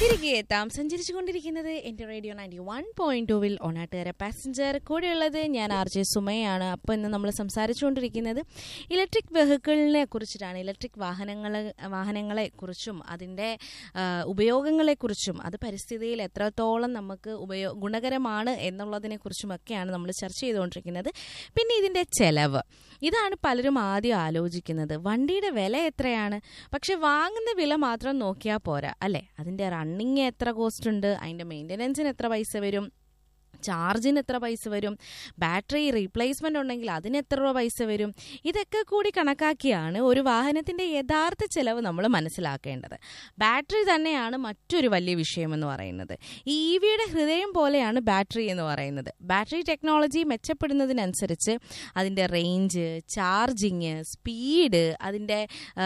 തിരികെ എത്താം സഞ്ചരിച്ചുകൊണ്ടിരിക്കുന്നത് എൻ്റെ റേഡിയോ നയൻറ്റി വൺ പോയിന്റ് ടൂവിൽ ഒണാട്ടുകര പാസഞ്ചർ കൂടെയുള്ളത് ഞാൻ ആർ ജെ സുമയാണ് അപ്പോൾ ഇന്ന് നമ്മൾ സംസാരിച്ചുകൊണ്ടിരിക്കുന്നത് ഇലക്ട്രിക് വെഹിക്കിളിനെ കുറിച്ചിട്ടാണ് ഇലക്ട്രിക് വാഹനങ്ങൾ വാഹനങ്ങളെ കുറിച്ചും അതിൻ്റെ ആ, ഉപയോഗങ്ങളെക്കുറിച്ചും അത് പരിസ്ഥിതിയിൽ എത്രത്തോളം നമുക്ക് ഉപയോ ഗുണകരമാണ് എന്നുള്ളതിനെ കുറിച്ചുമൊക്കെയാണ് നമ്മൾ ചർച്ച ചെയ്തുകൊണ്ടിരിക്കുന്നത് പിന്നെ ഇതിൻ്റെ ചെലവ് ഇതാണ് പലരും ആദ്യം ആലോചിക്കുന്നത് വണ്ടിയുടെ വില എത്രയാണ് പക്ഷെ വാങ്ങുന്ന വില മാത്രം നോക്കിയാൽ പോരാ അല്ലേ അതിൻ്റെ റണ്ണിങ് എത്ര കോസ്റ്റ് ഉണ്ട് അതിൻ്റെ മെയിൻ്റനൻസിന് എത്ര പൈസ വരും ചാർജിന് എത്ര പൈസ വരും ബാറ്ററി റീപ്ലേസ്മെൻ്റ് ഉണ്ടെങ്കിൽ അതിന് എത്ര രൂപ പൈസ വരും ഇതൊക്കെ കൂടി കണക്കാക്കിയാണ് ഒരു വാഹനത്തിൻ്റെ യഥാർത്ഥ ചെലവ് നമ്മൾ മനസ്സിലാക്കേണ്ടത് ബാറ്ററി തന്നെയാണ് മറ്റൊരു വലിയ വിഷയമെന്ന് പറയുന്നത് ഈ ഇ വിയുടെ ഹൃദയം പോലെയാണ് ബാറ്ററി എന്ന് പറയുന്നത് ബാറ്ററി ടെക്നോളജി മെച്ചപ്പെടുന്നതിനനുസരിച്ച് അതിൻ്റെ റേഞ്ച് ചാർജിങ് സ്പീഡ് അതിൻ്റെ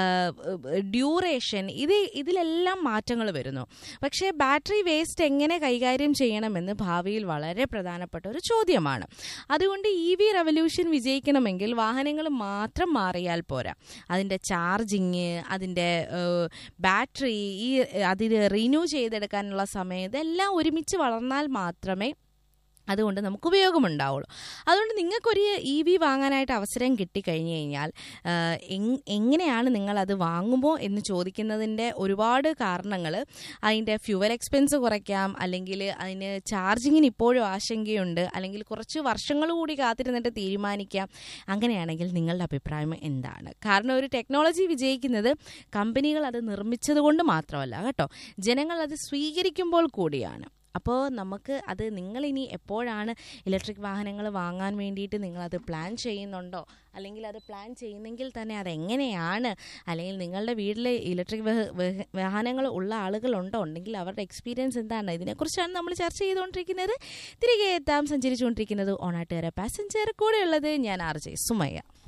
ഡ്യൂറേഷൻ ഇത് ഇതിലെല്ലാം മാറ്റങ്ങൾ വരുന്നു പക്ഷേ ബാറ്ററി വേസ്റ്റ് എങ്ങനെ കൈകാര്യം ചെയ്യണമെന്ന് ഭാവിയിൽ വളരെ പ്രധാനപ്പെട്ട ഒരു ചോദ്യമാണ് അതുകൊണ്ട് ഇ വി റവല്യൂഷൻ വിജയിക്കണമെങ്കിൽ വാഹനങ്ങൾ മാത്രം മാറിയാൽ പോരാ അതിൻ്റെ ചാർജിങ് അതിൻ്റെ ബാറ്ററി ഈ അതിന് റിന്യൂ ചെയ്തെടുക്കാനുള്ള സമയം ഇതെല്ലാം ഒരുമിച്ച് വളർന്നാൽ മാത്രമേ അതുകൊണ്ട് നമുക്ക് ഉപയോഗമുണ്ടാവുള്ളൂ അതുകൊണ്ട് നിങ്ങൾക്കൊരു ഇ വി വാങ്ങാനായിട്ട് അവസരം കിട്ടിക്കഴിഞ്ഞു കഴിഞ്ഞാൽ ആ, എങ്- എങ്ങനെയാണ് നിങ്ങൾ അത് വാങ്ങുമോ എന്ന് ചോദിക്കുന്നതിൻ്റെ ഒരുപാട് കാരണങ്ങൾ അതിൻ്റെ ഫ്യൂവൽ എക്സ്പെൻസ് കുറയ്ക്കാം അല്ലെങ്കിൽ അതിന് ചാർജിങ്ങിന് ഇപ്പോഴും ആശങ്കയുണ്ട് അല്ലെങ്കിൽ കുറച്ച് വർഷങ്ങൾ കൂടി കാത്തിരുന്നിട്ട് തീരുമാനിക്കാം അങ്ങനെയാണെങ്കിൽ നിങ്ങളുടെ അഭിപ്രായം എന്താണ് കാരണം ഒരു ടെക്നോളജി വിജയിക്കുന്നത് കമ്പനികൾ അത് നിർമ്മിച്ചത് കൊണ്ട് മാത്രമല്ല കേട്ടോ ജനങ്ങൾ അത് സ്വീകരിക്കുമ്പോൾ കൂടിയാണ് അപ്പോൾ നമുക്ക് അത് നിങ്ങളിനി എപ്പോഴാണ് ഇലക്ട്രിക് വാഹനങ്ങൾ വാങ്ങാൻ വേണ്ടിയിട്ട് നിങ്ങളത് പ്ലാൻ ചെയ്യുന്നുണ്ടോ അല്ലെങ്കിൽ അത് പ്ലാൻ ചെയ്യുന്നെങ്കിൽ തന്നെ അതെങ്ങനെയാണ് അല്ലെങ്കിൽ നിങ്ങളുടെ വീട്ടിൽ ഇലക്ട്രിക് വാഹനങ്ങൾ ഉള്ള ആളുകളുണ്ടോ ഉണ്ടെങ്കിൽ അവരുടെ എക്സ്പീരിയൻസ് എന്താണ് ഇതിനെക്കുറിച്ചാണ് നമ്മൾ ചർച്ച ചെയ്തുകൊണ്ടിരിക്കുന്നത് തിരികെ എത്താം സഞ്ചരിച്ചുകൊണ്ടിരിക്കുന്നത് ഓണാട്ടുകാര പാസഞ്ചർ കൂടെയുള്ളത് ഞാൻ ആർ ജെ സുമയ്യ